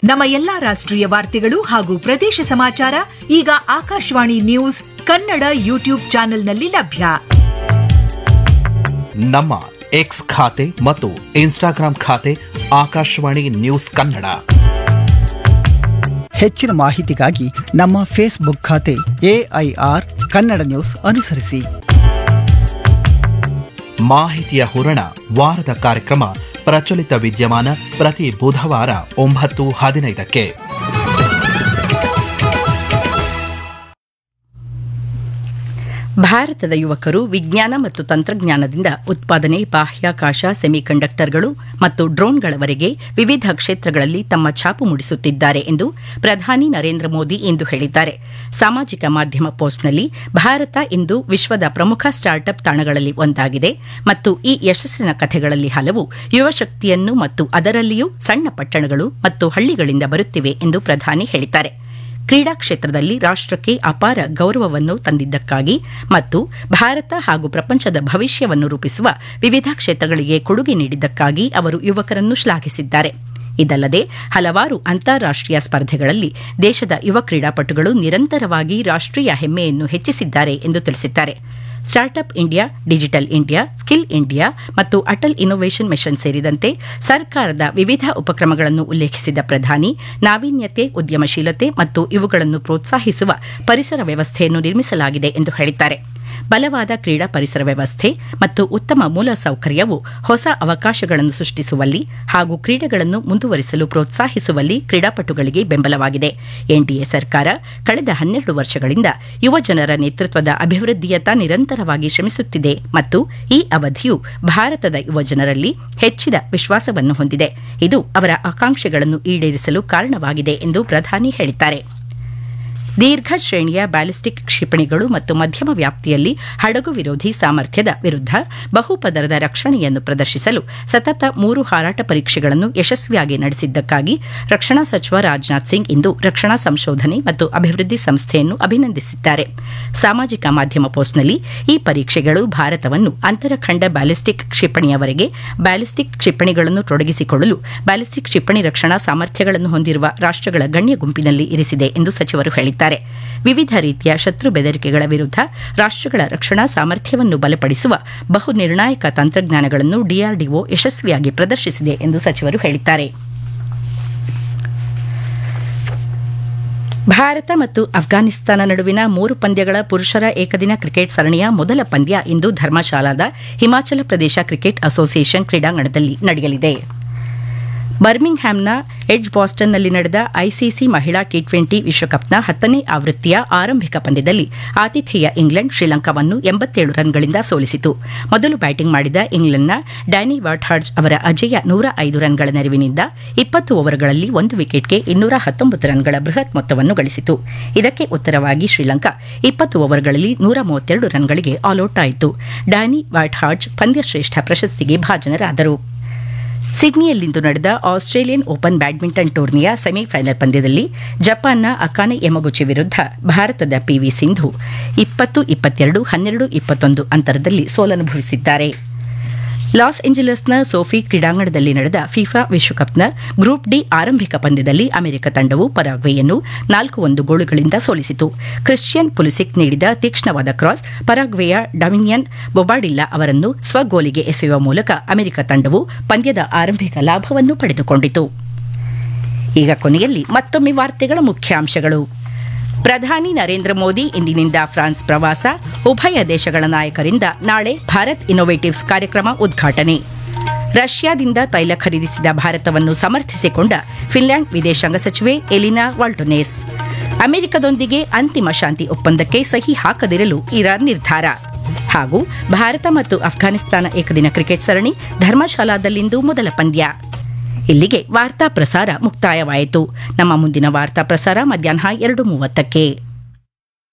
ನಮ್ಮ ಎಲ್ಲಾ ರಾಷ್ಟ್ರೀಯ ವಾರ್ತೆಗಳು ಹಾಗೂ ಪ್ರದೇಶ ಸಮಾಚಾರ ಈಗ ಆಕಾಶವಾಣಿ ನ್ಯೂಸ್ ಕನ್ನಡ ಯೂಟ್ಯೂಬ್ ಚಾನೆಲ್ನಲ್ಲಿ ಲಭ್ಯ ನಮ್ಮ ಎಕ್ಸ್ ಖಾತೆ ಮತ್ತು ಇನ್ಸ್ಟಾಗ್ರಾಂ ಖಾತೆ ಆಕಾಶವಾಣಿ ನ್ಯೂಸ್ ಕನ್ನಡ ಹೆಚ್ಚಿನ ಮಾಹಿತಿಗಾಗಿ ನಮ್ಮ ಫೇಸ್ಬುಕ್ ಖಾತೆ ಎಐಆರ್ ಕನ್ನಡ ನ್ಯೂಸ್ ಅನುಸರಿಸಿ ಮಾಹಿತಿಯ ಹೂರಣ ವಾರದ ಕಾರ್ಯಕ್ರಮ ಪ್ರಚಲಿತ ವಿದ್ಯಮಾನ ಪ್ರತಿ ಬುಧವಾರ ಒಂಬತ್ತು ಹದಿನೈದಕ್ಕೆ ಭಾರತದ ಯುವಕರು ವಿಜ್ಞಾನ ಮತ್ತು ತಂತ್ರಜ್ಞಾನದಿಂದ ಉತ್ಪಾದನೆ ಬಾಹ್ಯಾಕಾಶ ಸೆಮಿಕಂಡಕ್ಟರ್ಗಳು ಮತ್ತು ಡ್ರೋನ್ಗಳವರೆಗೆ ವಿವಿಧ ಕ್ಷೇತ್ರಗಳಲ್ಲಿ ತಮ್ಮ ಛಾಪು ಮೂಡಿಸುತ್ತಿದ್ದಾರೆ ಎಂದು ಪ್ರಧಾನಿ ನರೇಂದ್ರ ಮೋದಿ ಇಂದು ಹೇಳಿದ್ದಾರೆ ಸಾಮಾಜಿಕ ಮಾಧ್ಯಮ ಪೋಸ್ಟ್ನಲ್ಲಿ ಭಾರತ ಇಂದು ವಿಶ್ವದ ಪ್ರಮುಖ ಸ್ಟಾರ್ಟ್ಅಪ್ ತಾಣಗಳಲ್ಲಿ ಒಂದಾಗಿದೆ ಮತ್ತು ಈ ಯಶಸ್ಸಿನ ಕಥೆಗಳಲ್ಲಿ ಹಲವು ಯುವಶಕ್ತಿಯನ್ನು ಮತ್ತು ಅದರಲ್ಲಿಯೂ ಸಣ್ಣ ಪಟ್ಟಣಗಳು ಮತ್ತು ಹಳ್ಳಿಗಳಿಂದ ಬರುತ್ತಿವೆ ಎಂದು ಪ್ರಧಾನಿ ಹೇಳಿದ್ದಾರೆ ಕ್ರೀಡಾ ಕ್ಷೇತ್ರದಲ್ಲಿ ರಾಷ್ಟಕ್ಕೆ ಅಪಾರ ಗೌರವವನ್ನು ತಂದಿದ್ದಕ್ಕಾಗಿ ಮತ್ತು ಭಾರತ ಹಾಗೂ ಪ್ರಪಂಚದ ಭವಿಷ್ಯವನ್ನು ರೂಪಿಸುವ ವಿವಿಧ ಕ್ಷೇತ್ರಗಳಿಗೆ ಕೊಡುಗೆ ನೀಡಿದ್ದಕ್ಕಾಗಿ ಅವರು ಯುವಕರನ್ನು ಶ್ಲಾಘಿಸಿದ್ದಾರೆ ಇದಲ್ಲದೆ ಹಲವಾರು ಅಂತಾರಾಷ್ಟೀಯ ಸ್ಪರ್ಧೆಗಳಲ್ಲಿ ದೇಶದ ಯುವ ಕ್ರೀಡಾಪಟುಗಳು ನಿರಂತರವಾಗಿ ರಾಷ್ಟೀಯ ಹೆಮ್ಮೆಯನ್ನು ಹೆಚ್ಚಿಸಿದ್ದಾರೆ ಎಂದು ತಿಳಿಸಿದ್ದಾರೆ Startup India Digital India Skill India ಮತ್ತು ಅಟಲ್ ಇನ್ನೋವೇಷನ್ ಮಿಷನ್ ಸೇರಿದಂತೆ ಸರ್ಕಾರದ ವಿವಿಧ ಉಪಕ್ರಮಗಳನ್ನು ಉಲ್ಲೇಖಿಸಿದ ಪ್ರಧಾನಿ ನಾವೀನ್ಯತೆ ಉದ್ಯಮಶೀಲತೆ ಮತ್ತು ಇವುಗಳನ್ನು ಪ್ರೋತ್ಸಾಹಿಸುವ ಪರಿಸರ ವ್ಯವಸ್ಥೆಯನ್ನು ನಿರ್ಮಿಸಲಾಗಿದೆ ಎಂದು ಹೇಳಿದ್ದಾರೆ ಬಲವಾದ ಕ್ರೀಡಾ ಪರಿಸರ ವ್ಯವಸ್ಥೆ ಮತ್ತು ಉತ್ತಮ ಮೂಲಸೌಕರ್ಯವು ಹೊಸ ಅವಕಾಶಗಳನ್ನು ಸೃಷ್ಟಿಸುವಲ್ಲಿ ಹಾಗೂ ಕ್ರೀಡೆಗಳನ್ನು ಮುಂದುವರಿಸಲು ಪ್ರೋತ್ಸಾಹಿಸುವಲ್ಲಿ ಕ್ರೀಡಾಪಟುಗಳಿಗೆ ಬೆಂಬಲವಾಗಿದೆ ಎನ್ಡಿಎ ಸರ್ಕಾರ ಕಳೆದ ಹನ್ನೆರಡು ವರ್ಷಗಳಿಂದ ಯುವ ಜನರ ನೇತೃತ್ವದ ಅಭಿವೃದ್ಧಿಯತ್ತ ನಿರಂತರವಾಗಿ ಶ್ರಮಿಸುತ್ತಿದೆ ಮತ್ತು ಈ ಅವಧಿಯು ಭಾರತದ ಯುವ ಜನರಲ್ಲಿ ಹೆಚ್ಚಿದ ವಿಶ್ವಾಸವನ್ನು ಹೊಂದಿದೆ ಇದು ಅವರ ಆಕಾಂಕ್ಷೆಗಳನ್ನು ಈಡೇರಿಸಲು ಕಾರಣವಾಗಿದೆ ಎಂದು ಪ್ರಧಾನಿ ಹೇಳಿದ್ದಾರೆ ದೀರ್ಘ ಶ್ರೇಣಿಯ ಬ್ಯಾಲಿಸ್ಟಿಕ್ ಕ್ಷಿಪಣಿಗಳು ಮತ್ತು ಮಧ್ಯಮ ವ್ಯಾಪ್ತಿಯಲ್ಲಿ ಹಡಗು ವಿರೋಧಿ ಸಾಮರ್ಥ್ಯದ ವಿರುದ್ಧ ಬಹುಪದರದ ರಕ್ಷಣೆಯನ್ನು ಪ್ರದರ್ಶಿಸಲು ಸತತ ಮೂರು ಹಾರಾಟ ಪರೀಕ್ಷೆಗಳನ್ನು ಯಶಸ್ವಿಯಾಗಿ ನಡೆಸಿದ್ದಕ್ಕಾಗಿ ರಕ್ಷಣಾ ಸಚಿವ ರಾಜನಾಥ್ ಸಿಂಗ್ ಇಂದು ರಕ್ಷಣಾ ಸಂಶೋಧನೆ ಮತ್ತು ಅಭಿವೃದ್ಧಿ ಸಂಸ್ಥೆಯನ್ನು ಅಭಿನಂದಿಸಿದ್ದಾರೆ ಸಾಮಾಜಿಕ ಮಾಧ್ಯಮ ಪೋಸ್ಟ್ನಲ್ಲಿ ಈ ಪರೀಕ್ಷೆಗಳು ಭಾರತವನ್ನು ಅಂತರಖಂಡ ಬ್ಯಾಲಿಸ್ಟಿಕ್ ಕ್ಷಿಪಣಿಯವರೆಗೆ ಬ್ಯಾಲಿಸ್ಟಿಕ್ ಕ್ಷಿಪಣಿಗಳನ್ನು ತೊಡಗಿಸಿಕೊಳ್ಳಲು ಬ್ಯಾಲಿಸ್ಟಿಕ್ ಕ್ಷಿಪಣಿ ರಕ್ಷಣಾ ಸಾಮರ್ಥ್ಯಗಳನ್ನು ಹೊಂದಿರುವ ರಾಷ್ಟಗಳ ಗಣ್ಯ ಗುಂಪಿನಲ್ಲಿ ಇರಿಸಿದೆ ಎಂದು ಸಚಿವರು ಹೇಳಿದ್ದಾರೆ ವಿವಿಧ ರೀತಿಯ ಶತ್ರು ಬೆದರಿಕೆಗಳ ವಿರುದ್ಧ ರಾಷ್ಟಗಳ ರಕ್ಷಣಾ ಸಾಮರ್ಥ್ಯವನ್ನು ಬಲಪಡಿಸುವ ಬಹು ನಿರ್ಣಾಯಕ ತಂತ್ರಜ್ಞಾನಗಳನ್ನು ಡಿಆರ್ಡಿಒ ಯಶಸ್ವಿಯಾಗಿ ಪ್ರದರ್ಶಿಸಿದೆ ಎಂದು ಸಚಿವರು ಹೇಳಿದ್ದಾರೆ ಭಾರತ ಮತ್ತು ಅಫ್ಘಾನಿಸ್ತಾನ ನಡುವಿನ ಮೂರು ಪಂದ್ಯಗಳ ಪುರುಷರ ಏಕದಿನ ಕ್ರಿಕೆಟ್ ಸರಣಿಯ ಮೊದಲ ಪಂದ್ಯ ಇಂದು ಧರ್ಮಶಾಲಾದ ಹಿಮಾಚಲ ಪ್ರದೇಶ ಕ್ರಿಕೆಟ್ ಅಸೋಸಿಯೇಷನ್ ಕ್ರೀಡಾಂಗಣದಲ್ಲಿ ನಡೆಯಲಿದೆ ಬರ್ಮಿಂಗ್ಹ್ಯಾಮ್ನ ಎಡ್ಜ್ ಬಾಸ್ಟನ್ನಲ್ಲಿ ನಡೆದ ಐಸಿಸಿ ಮಹಿಳಾ ಟಿ ಟ್ವೆಂಟಿ ವಿಶ್ವಕಪ್ನ ಹತ್ತನೇ ಆವೃತ್ತಿಯ ಆರಂಭಿಕ ಪಂದ್ಯದಲ್ಲಿ ಆತಿಥೇಯ ಇಂಗ್ಲೆಂಡ್ ಶ್ರೀಲಂಕಾವನ್ನು ಎಂಬತ್ತೇಳು ರನ್ಗಳಿಂದ ಸೋಲಿಸಿತು ಮೊದಲು ಬ್ಯಾಟಿಂಗ್ ಮಾಡಿದ ಇಂಗ್ಲೆಂಡ್ನ ಡ್ಯಾನಿ ವಾಟ್ಹಾರ್ಜ್ ಅವರ ಅಜೇಯ ನೂರ ಐದು ರನ್ಗಳ ನೆರವಿನಿಂದ ಇಪ್ಪತ್ತು ಓವರ್ಗಳಲ್ಲಿ ಒಂದು ವಿಕೆಟ್ಗೆ ಇನ್ನೂರ ಹತ್ತೊಂಬತ್ತು ರನ್ಗಳ ಬೃಹತ್ ಮೊತ್ತವನ್ನು ಗಳಿಸಿತು ಇದಕ್ಕೆ ಉತ್ತರವಾಗಿ ಶ್ರೀಲಂಕಾ ಇಪ್ಪತ್ತು ಓವರ್ಗಳಲ್ಲಿ ನೂರ ಮೂವತ್ತೆರಡು ರನ್ಗಳಿಗೆ ಆಲ್ಔಟ್ ಆಯಿತು ಡ್ಯಾನಿ ವಾಟ್ಹಾರ್ಜ್ ಪಂದ್ಯಶ್ರೇಷ್ಠ ಪ್ರಶಸ್ತಿಗೆ ಭಾಜನರಾದರು ಸಿಡ್ನಿಯಲ್ಲಿಂದು ನಡೆದ ಆಸ್ಟ್ರೇಲಿಯನ್ ಓಪನ್ ಬ್ಯಾಡ್ಮಿಂಟನ್ ಟೂರ್ನಿಯ ಸೆಮಿಫೈನಲ್ ಪಂದ್ಯದಲ್ಲಿ ಜಪಾನ್ನ ಅಕಾನೆ ಯಮಗುಚಿ ವಿರುದ್ಧ ಭಾರತದ ಪಿವಿ ಸಿಂಧು ಇಪ್ಪತ್ತು ಇಪ್ಪತ್ತೆರಡು ಹನ್ನೆರಡು ಇಪ್ಪತ್ತೊಂದು ಅಂತರದಲ್ಲಿ ಸೋಲನುಭವಿಸಿದ್ದಾರೆ ಲಾಸ್ ಏಂಜಲಸ್ನ ಸೋಫಿ ಕ್ರೀಡಾಂಗಣದಲ್ಲಿ ನಡೆದ ಫಿಫಾ ವಿಶ್ವಕಪ್ನ ಗ್ರೂಪ್ ಡಿ ಆರಂಭಿಕ ಪಂದ್ಯದಲ್ಲಿ ಅಮೆರಿಕ ತಂಡವು ಪರಾಗ್ವೆಯನ್ನು ನಾಲ್ಕು ಒಂದು ಗೋಲುಗಳಿಂದ ಸೋಲಿಸಿತು ಕ್ರಿಶ್ಚಿಯನ್ ಪುಲಿಸಿಕ್ ನೀಡಿದ ತೀಕ್ಷ್ಣವಾದ ಕ್ರಾಸ್ ಪರಾಗ್ವೆಯ ಡಮಿನಿಯನ್ ಬೊಬಾಡಿಲ್ಲಾ ಅವರನ್ನು ಸ್ವಗೋಲಿಗೆ ಎಸೆಯುವ ಮೂಲಕ ಅಮೆರಿಕ ತಂಡವು ಪಂದ್ಯದ ಆರಂಭಿಕ ಲಾಭವನ್ನು ಪಡೆದುಕೊಂಡಿತು ಈಗ ಕೊನೆಯಲ್ಲಿ ಮತ್ತೊಮ್ಮೆ ವಾರ್ತೆಗಳ ಮುಖ್ಯಾಂಶಗಳು ಪ್ರಧಾನಿ ನರೇಂದ್ರ ಮೋದಿ ಇಂದಿನಿಂದ ಫ್ರಾನ್ಸ್ ಪ್ರವಾಸ ಉಭಯ ದೇಶಗಳ ನಾಯಕರಿಂದ ನಾಳೆ ಭಾರತ್ ಇನ್ನೋವೇಟಿವ್ಸ್ ಕಾರ್ಯಕ್ರಮ ಉದ್ಘಾಟನೆ ರಷ್ಯಾದಿಂದ ತೈಲ ಖರೀದಿಸಿದ ಭಾರತವನ್ನು ಸಮರ್ಥಿಸಿಕೊಂಡ ಫಿನ್ಲ್ಯಾಂಡ್ ವಿದೇಶಾಂಗ ಸಚಿವೆ ಎಲಿನಾ ವಾಲ್ಟೊನೇಸ್ ಅಮೆರಿಕದೊಂದಿಗೆ ಅಂತಿಮ ಶಾಂತಿ ಒಪ್ಪಂದಕ್ಕೆ ಸಹಿ ಹಾಕದಿರಲು ಇರಾನ್ ನಿರ್ಧಾರ ಹಾಗೂ ಭಾರತ ಮತ್ತು ಅಫ್ಘಾನಿಸ್ತಾನ ಏಕದಿನ ಕ್ರಿಕೆಟ್ ಸರಣಿ ಧರ್ಮಶಾಲಾದಲ್ಲಿಂದು ಮೊದಲ ಪಂದ್ಯ ಇಲ್ಲಿಗೆ ವಾರ್ತಾ ಪ್ರಸಾರ ಮುಕ್ತಾಯವಾಯಿತು ನಮ್ಮ ಮುಂದಿನ ವಾರ್ತಾ ಪ್ರಸಾರ ಮಧ್ಯಾಹ್ನ ಎರಡು ಮೂವತ್ತಕ್ಕೆ